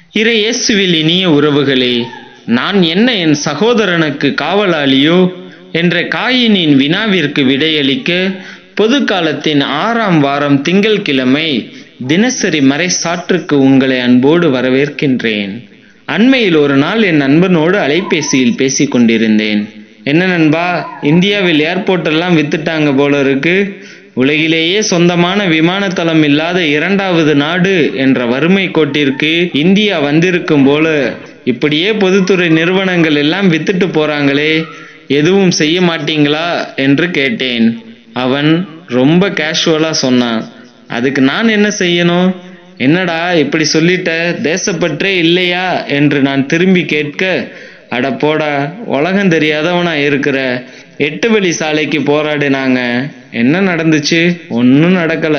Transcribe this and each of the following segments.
இறை இயேசுவில் இனிய உறவுகளே நான் என்ன என் சகோதரனுக்கு காவலாளியோ என்ற காயினின் வினாவிற்கு விடையளிக்க பொது காலத்தின் ஆறாம் வாரம் திங்கள்கிழமை தினசரி மறைசாற்றுக்கு உங்களை அன்போடு வரவேற்கின்றேன் அண்மையில் ஒரு நாள் என் நண்பனோடு அலைபேசியில் பேசிக் கொண்டிருந்தேன் என்ன நண்பா இந்தியாவில் ஏர்போர்ட் எல்லாம் வித்துட்டாங்க போல இருக்கு உலகிலேயே சொந்தமான விமானத்தளம் இல்லாத இரண்டாவது நாடு என்ற வறுமை கோட்டிற்கு இந்தியா வந்திருக்கும் போல இப்படியே பொதுத்துறை நிறுவனங்கள் எல்லாம் வித்துட்டு போறாங்களே எதுவும் செய்ய மாட்டீங்களா என்று கேட்டேன் அவன் ரொம்ப கேஷுவலா சொன்னான் அதுக்கு நான் என்ன செய்யணும் என்னடா இப்படி சொல்லிட்ட தேசப்பற்றே இல்லையா என்று நான் திரும்பி கேட்க அட போடா உலகம் தெரியாதவனா இருக்கிற எட்டு வழி சாலைக்கு போராடினாங்க என்ன நடந்துச்சு ஒன்றும் நடக்கல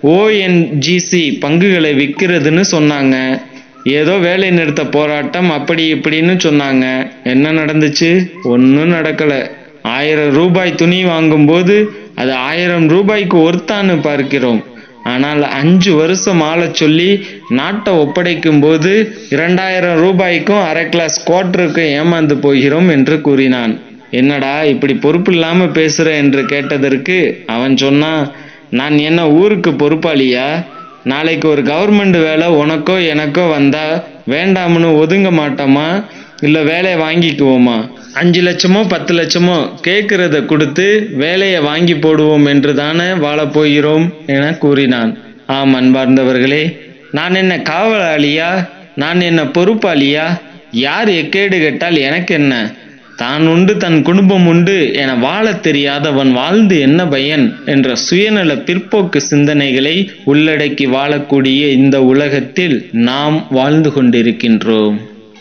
ஓஎன்ஜிசி பங்குகளை விற்கிறதுன்னு சொன்னாங்க ஏதோ வேலை நிறுத்த போராட்டம் அப்படி இப்படின்னு சொன்னாங்க என்ன நடந்துச்சு ஒன்றும் நடக்கல ஆயிரம் ரூபாய் துணி வாங்கும்போது அது ஆயிரம் ரூபாய்க்கு ஒர்த்தான்னு பார்க்கிறோம் ஆனால் அஞ்சு வருஷம் ஆளச் சொல்லி நாட்டை ஒப்படைக்கும் போது இரண்டாயிரம் ரூபாய்க்கும் அரை கிளாஸ் குவார்டருக்கும் ஏமாந்து போகிறோம் என்று கூறினான் என்னடா இப்படி பொறுப்பு இல்லாம பேசுற என்று கேட்டதற்கு அவன் சொன்னான் நான் என்ன ஊருக்கு பொறுப்பாளியா நாளைக்கு ஒரு கவர்மெண்ட் வேலை உனக்கோ எனக்கோ வந்தா வேண்டாம்னு ஒதுங்க மாட்டோமா இல்ல வேலையை வாங்கிக்குவோமா அஞ்சு லட்சமோ பத்து லட்சமோ கேட்கிறத கொடுத்து வேலையை வாங்கி போடுவோம் என்று தானே வாழப் போகிறோம் என கூறினான் ஆம் அன்பார்ந்தவர்களே நான் என்ன காவலாளியா நான் என்ன பொறுப்பாளியா யார் எக்கேடு கேட்டால் எனக்கு என்ன தான் உண்டு தன் குடும்பம் உண்டு என வாழத் தெரியாதவன் வாழ்ந்து என்ன பயன் என்ற சுயநல பிற்போக்கு சிந்தனைகளை உள்ளடக்கி வாழக்கூடிய இந்த உலகத்தில் நாம் வாழ்ந்து கொண்டிருக்கின்றோம்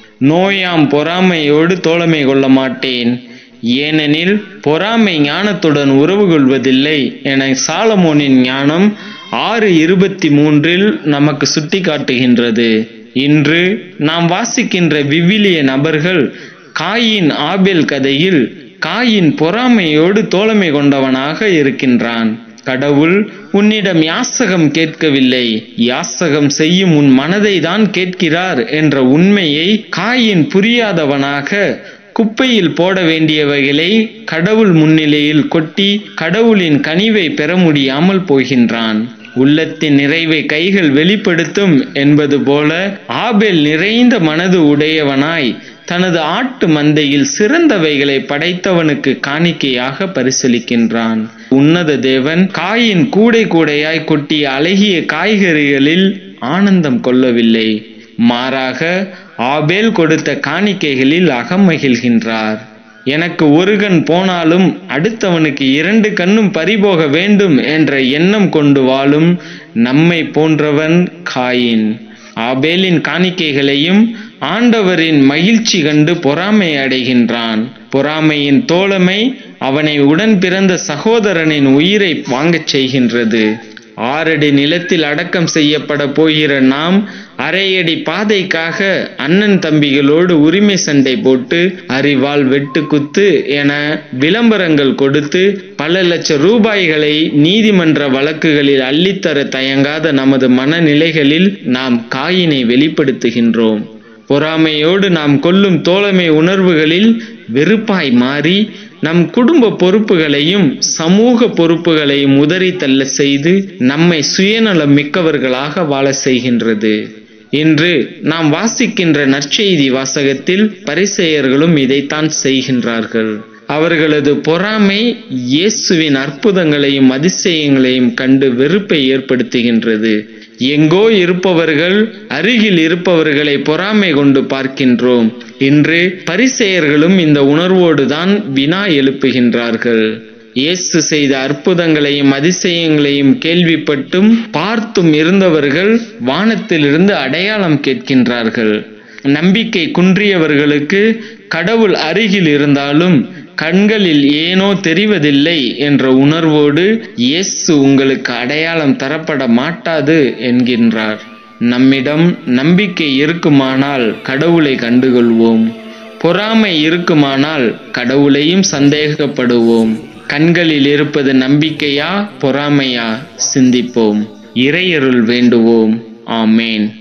நோயாம் பொறாமையோடு தோழமை கொள்ள மாட்டேன் ஏனெனில் பொறாமை ஞானத்துடன் உறவு கொள்வதில்லை என சாலமோனின் ஞானம் ஆறு இருபத்தி மூன்றில் நமக்கு சுட்டி காட்டுகின்றது இன்று நாம் வாசிக்கின்ற விவிலிய நபர்கள் காயின் ஆபேல் கதையில் காயின் பொறாமையோடு தோழமை கொண்டவனாக இருக்கின்றான் கடவுள் உன்னிடம் யாசகம் கேட்கவில்லை யாசகம் செய்யும் உன் மனதை தான் கேட்கிறார் என்ற உண்மையை காயின் புரியாதவனாக குப்பையில் போட வேண்டியவைகளை கடவுள் முன்னிலையில் கொட்டி கடவுளின் கனிவை பெற முடியாமல் போகின்றான் உள்ளத்தின் நிறைவை கைகள் வெளிப்படுத்தும் என்பது போல ஆபேல் நிறைந்த மனது உடையவனாய் தனது ஆட்டு மந்தையில் சிறந்தவைகளை படைத்தவனுக்கு காணிக்கையாக பரிசளிக்கின்றான் உன்னத தேவன் காயின் கூடை கூடையாய் கொட்டிய அழகிய காய்கறிகளில் ஆனந்தம் கொள்ளவில்லை மாறாக ஆபேல் கொடுத்த காணிக்கைகளில் அகமகிழ்கின்றார் எனக்கு ஒரு கண் போனாலும் அடுத்தவனுக்கு இரண்டு கண்ணும் பறிபோக வேண்டும் என்ற எண்ணம் கொண்டு வாழும் நம்மை போன்றவன் காயின் ஆபேலின் காணிக்கைகளையும் ஆண்டவரின் மகிழ்ச்சி கண்டு பொறாமை அடைகின்றான் பொறாமையின் தோழமை அவனை உடன் பிறந்த சகோதரனின் உயிரை வாங்கச் செய்கின்றது ஆறடி நிலத்தில் அடக்கம் செய்யப்பட போகிற நாம் அரையடி பாதைக்காக அண்ணன் தம்பிகளோடு உரிமை சண்டை போட்டு அறிவால் வெட்டு குத்து என விளம்பரங்கள் கொடுத்து பல லட்சம் ரூபாய்களை நீதிமன்ற வழக்குகளில் அள்ளித்தர தயங்காத நமது மனநிலைகளில் நாம் காயினை வெளிப்படுத்துகின்றோம் பொறாமையோடு நாம் கொள்ளும் தோழமை உணர்வுகளில் வெறுப்பாய் மாறி நம் குடும்ப பொறுப்புகளையும் சமூக பொறுப்புகளையும் உதறி தள்ள செய்து நம்மை சுயநலம் மிக்கவர்களாக வாழ செய்கின்றது இன்று நாம் வாசிக்கின்ற நற்செய்தி வாசகத்தில் பரிசெயர்களும் இதைத்தான் செய்கின்றார்கள் அவர்களது பொறாமை இயேசுவின் அற்புதங்களையும் அதிசயங்களையும் கண்டு வெறுப்பை ஏற்படுத்துகின்றது எங்கோ இருப்பவர்கள் அருகில் இருப்பவர்களை பொறாமை கொண்டு பார்க்கின்றோம் இன்று பரிசெயர்களும் இந்த உணர்வோடு தான் வினா எழுப்புகின்றார்கள் இயேசு செய்த அற்புதங்களையும் அதிசயங்களையும் கேள்விப்பட்டும் பார்த்தும் இருந்தவர்கள் வானத்திலிருந்து அடையாளம் கேட்கின்றார்கள் நம்பிக்கை குன்றியவர்களுக்கு கடவுள் அருகில் இருந்தாலும் கண்களில் ஏனோ தெரிவதில்லை என்ற உணர்வோடு இயேசு உங்களுக்கு அடையாளம் தரப்பட மாட்டாது என்கின்றார் நம்மிடம் நம்பிக்கை இருக்குமானால் கடவுளை கண்டுகொள்வோம் பொறாமை இருக்குமானால் கடவுளையும் சந்தேகப்படுவோம் கண்களில் இருப்பது நம்பிக்கையா பொறாமையா சிந்திப்போம் இறையருள் வேண்டுவோம் ஆமேன்